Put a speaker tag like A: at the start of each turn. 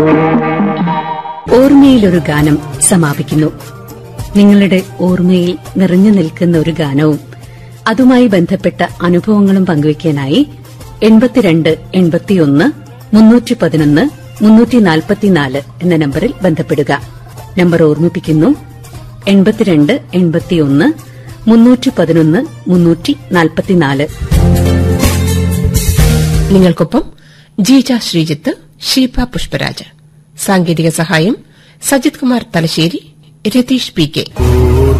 A: ഓർമ്മയിലൊരു ഗാനം സമാപിക്കുന്നു നിങ്ങളുടെ ഓർമ്മയിൽ നിറഞ്ഞു നിൽക്കുന്ന ഒരു ഗാനവും അതുമായി ബന്ധപ്പെട്ട അനുഭവങ്ങളും പങ്കുവയ്ക്കാനായി എൺപത്തിരണ്ട് എൺപത്തിയൊന്ന് മുന്നൂറ്റി പതിനൊന്ന് മുന്നൂറ്റി നാൽപ്പത്തിനാല് എന്ന നമ്പറിൽ ബന്ധപ്പെടുക നമ്പർ ഓർമ്മിപ്പിക്കുന്നു എൺപത്തിരണ്ട് എൺപത്തിയൊന്ന് മുന്നൂറ്റി പതിനൊന്ന് മുന്നൂറ്റി നാൽപ്പത്തിനാല്
B: നിങ്ങൾക്കൊപ്പം ജീജ ശ്രീജിത്ത് ഷീപ പുഷ്പരാജ് സാങ്കേതിക സഹായം സജിത് കുമാർ തലശ്ശേരി രതീഷ് പി കെ